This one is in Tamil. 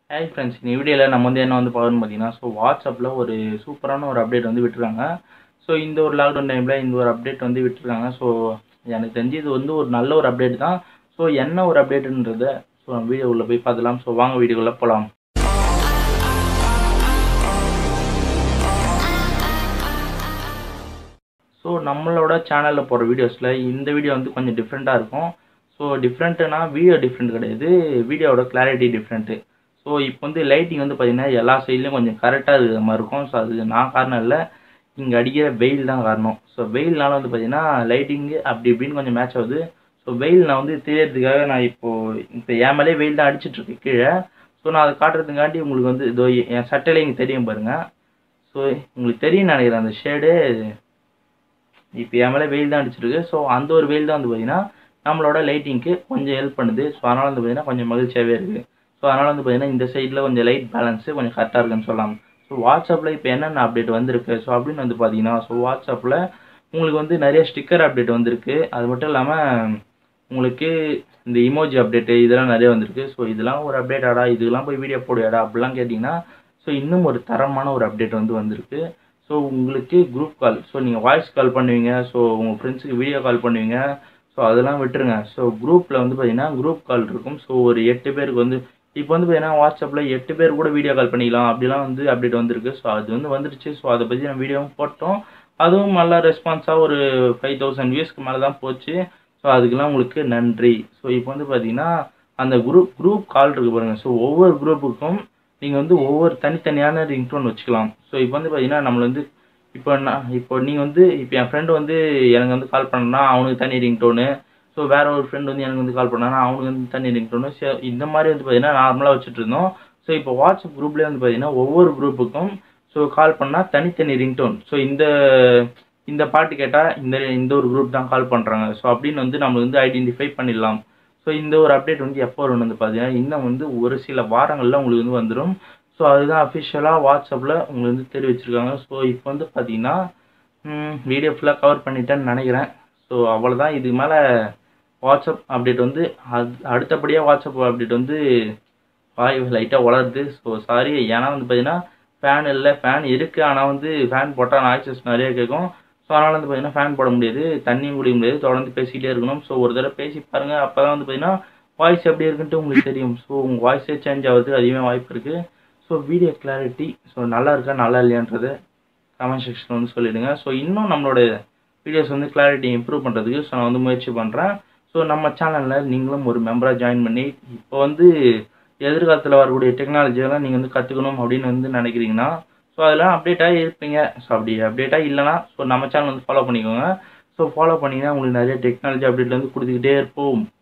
ஹாய் ஃப்ரெண்ட்ஸ் இந்த வீடியோவில் நம்ம வந்து என்ன வந்து பார்க்கணும்னு பார்த்தீங்கன்னா ஸோ வாட்ஸ்அப்பில் ஒரு சூப்பரான ஒரு அப்டேட் வந்து விட்டுருக்காங்க ஸோ இந்த ஒரு லாக்டவுன் டைமில் இந்த ஒரு அப்டேட் வந்து விட்டுருக்காங்க ஸோ எனக்கு தெரிஞ்சு இது வந்து ஒரு நல்ல ஒரு அப்டேட் தான் ஸோ என்ன ஒரு அப்டேட்டுன்றத ஸோ நம்ம வீடியோவில் போய் பார்த்துலாம் ஸோ வாங்க வீடியோக்குள்ளே போகலாம் ஸோ நம்மளோட சேனலில் போகிற வீடியோஸில் இந்த வீடியோ வந்து கொஞ்சம் டிஃப்ரெண்ட்டாக இருக்கும் ஸோ டிஃப்ரெண்ட்டுனா வீடியோ டிஃப்ரெண்ட் கிடையாது வீடியோவோட கிளாரிட்டி டிஃப்ரெண்ட்டு ஸோ இப்போ வந்து லைட்டிங் வந்து பார்த்திங்கன்னா எல்லா சைட்லேயும் கொஞ்சம் கரெக்டாக இருக்கிற மாதிரி இருக்கும் ஸோ அது நான் காரணம் இல்லை இங்கே அடிக்கிற வெயில் தான் காரணம் ஸோ வெயில்னால வந்து பார்த்திங்கன்னா லைட்டிங்கு அப்படி இப்படின்னு கொஞ்சம் மேட்ச் ஆகுது ஸோ வெயில் நான் வந்து தெரியறதுக்காக நான் இப்போது இப்போ என் மேலே வெயில் தான் அடிச்சிட்ருக்கு கீழே ஸோ நான் அதை காட்டுறதுக்காண்டி உங்களுக்கு வந்து இதோ என் சட்டையில இங்கே தெரியும் பாருங்கள் ஸோ உங்களுக்கு தெரியும் நினைக்கிறேன் அந்த ஷேடு இப்போ என் மேலே வெயில் தான் அடிச்சிருக்கு ஸோ அந்த ஒரு வெயில் தான் வந்து பார்த்திங்கன்னா நம்மளோட லைட்டிங்க்கு கொஞ்சம் ஹெல்ப் பண்ணுது ஸோ அதனால் வந்து பார்த்திங்கன்னா கொஞ்சம் மகிழ்ச்சியாகவே இருக்குது ஸோ அதனால் வந்து பார்த்திங்கன்னா இந்த சைடில் கொஞ்சம் லைட் பேலன்ஸு கொஞ்சம் கரெக்டாக இருக்குன்னு சொல்லலாம் ஸோ வாட்ஸ்அப்பில் இப்போ என்னென்ன அப்டேட் வந்திருக்கு ஸோ அப்படின்னு வந்து பார்த்தீங்கன்னா ஸோ வாட்ஸ்அப்பில் உங்களுக்கு வந்து நிறைய ஸ்டிக்கர் அப்டேட் வந்திருக்கு அது மட்டும் இல்லாமல் உங்களுக்கு இந்த இமோஜி அப்டேட்டு இதெல்லாம் நிறைய வந்திருக்கு ஸோ இதெல்லாம் ஒரு அப்டேட்டாடா இதெல்லாம் போய் வீடியோ போடுவாடா அப்படிலாம் கேட்டிங்கன்னா ஸோ இன்னும் ஒரு தரமான ஒரு அப்டேட் வந்து வந்திருக்கு ஸோ உங்களுக்கு குரூப் கால் ஸோ நீங்கள் வாய்ஸ் கால் பண்ணுவீங்க ஸோ உங்கள் ஃப்ரெண்ட்ஸுக்கு வீடியோ கால் பண்ணுவீங்க ஸோ அதெல்லாம் விட்டுருங்க ஸோ குரூப்பில் வந்து பார்த்தீங்கன்னா குரூப் கால் இருக்கும் ஸோ ஒரு எட்டு பேருக்கு வந்து இப்போ வந்து பார்த்தீங்கன்னா வாட்ஸ்அப்பில் எட்டு பேர் கூட வீடியோ கால் பண்ணிக்கலாம் அப்படிலாம் வந்து அப்டேட் வந்திருக்கு ஸோ அது வந்து வந்துடுச்சு ஸோ அதை பற்றி நம்ம வீடியோவும் போட்டோம் அதுவும் நல்ல ரெஸ்பான்ஸாக ஒரு ஃபைவ் தௌசண்ட் வியூஸ்க்கு மேலே தான் போச்சு ஸோ அதுக்கெல்லாம் உங்களுக்கு நன்றி ஸோ இப்போ வந்து பார்த்தீங்கன்னா அந்த குரூப் குரூப் கால் இருக்குது பாருங்கள் ஸோ ஒவ்வொரு குரூப்புக்கும் நீங்கள் வந்து ஒவ்வொரு தனித்தனியான ரிங்டோன் வச்சுக்கலாம் ஸோ இப்போ வந்து பார்த்தீங்கன்னா நம்மள வந்து இப்போ நான் இப்போ நீங்கள் வந்து இப்போ என் ஃப்ரெண்டு வந்து எனக்கு வந்து கால் பண்ணனா அவனுக்கு தனி ரிங்டோனு ஸோ வேற ஒரு ஃப்ரெண்ட் வந்து எனக்கு வந்து கால் பண்ணானா அவனுக்கு வந்து தனி ரிங்டோனு ஸோ இந்த மாதிரி வந்து பார்த்தீங்கன்னா நார்மலாக வச்சுட்டு இருந்தோம் ஸோ இப்போ வாட்ஸ்அப் குரூப்லேயே வந்து பார்த்தீங்கன்னா ஒவ்வொரு குரூப்புக்கும் ஸோ கால் பண்ணால் தனித்தனி ரிங்டோன் ஸோ இந்த இந்த பாட்டு கேட்டால் இந்த இந்த ஒரு குரூப் தான் கால் பண்ணுறாங்க ஸோ அப்படின்னு வந்து நம்ம வந்து ஐடென்டிஃபை பண்ணிடலாம் ஸோ இந்த ஒரு அப்டேட் வந்து எப்போ வரும்னு வந்து பார்த்தீங்கன்னா இன்னும் வந்து ஒரு சில வாரங்களில் உங்களுக்கு வந்து வந்துடும் ஸோ அதுதான் அஃபிஷியலாக வாட்ஸ்அப்பில் உங்களுக்கு வந்து தெரிவிச்சிருக்காங்க ஸோ இப்போ வந்து பார்த்தீங்கன்னா வீடியோ ஃபுல்லாக கவர் பண்ணிட்டேன்னு நினைக்கிறேன் ஸோ அவ்வளோதான் இதுக்கு மேலே வாட்ஸ்அப் அப்டேட் வந்து அது அடுத்தபடியாக வாட்ஸ்அப் அப்டேட் வந்து வாய் லைட்டாக வளருது ஸோ சாரி ஏன்னா வந்து பார்த்தீங்கன்னா ஃபேன் இல்லை ஃபேன் இருக்குது ஆனால் வந்து ஃபேன் போட்டால் நாய்ஸஸ் நிறைய கேட்கும் ஸோ அதனால் வந்து பார்த்தீங்கன்னா ஃபேன் போட முடியாது தண்ணியும் குடிக்க முடியாது தொடர்ந்து பேசிக்கிட்டே இருக்கணும் ஸோ ஒரு தடவை பேசி பாருங்கள் அப்போ தான் வந்து பார்த்தீங்கன்னா வாய்ஸ் எப்படி இருக்குன்ட்டு உங்களுக்கு தெரியும் ஸோ உங்கள் வாய்ஸே சேஞ்ச் ஆகிறதுக்கு அதிகமாக வாய்ப்பு இருக்குது ஸோ வீடியோ கிளாரிட்டி ஸோ நல்லா இருக்கா நல்லா இல்லையான்றது கமெண்ட் செக்ஷன் வந்து சொல்லிவிடுங்க ஸோ இன்னும் நம்மளோட வீடியோஸ் வந்து கிளாரிட்டி இம்ப்ரூவ் பண்ணுறதுக்கு ஸோ நான் வந்து முயற்சி பண்ணுறேன் ஸோ நம்ம சேனலில் நீங்களும் ஒரு மெம்பராக ஜாயின் பண்ணி இப்போ வந்து எதிர்காலத்தில் வரக்கூடிய டெக்னாலஜியெல்லாம் நீங்கள் வந்து கற்றுக்கணும் அப்படின்னு வந்து நினைக்கிறீங்கன்னா ஸோ அதெல்லாம் அப்டேட்டாக இருப்பீங்க ஸோ அப்படி அப்டேட்டாக இல்லைனா ஸோ நம்ம சேனல் வந்து ஃபாலோ பண்ணிக்கோங்க ஸோ ஃபாலோ பண்ணிங்கன்னா உங்களுக்கு நிறைய டெக்னாலஜி அப்டேட் வந்து கொடுத்துக்கிட்டே இருப்போம்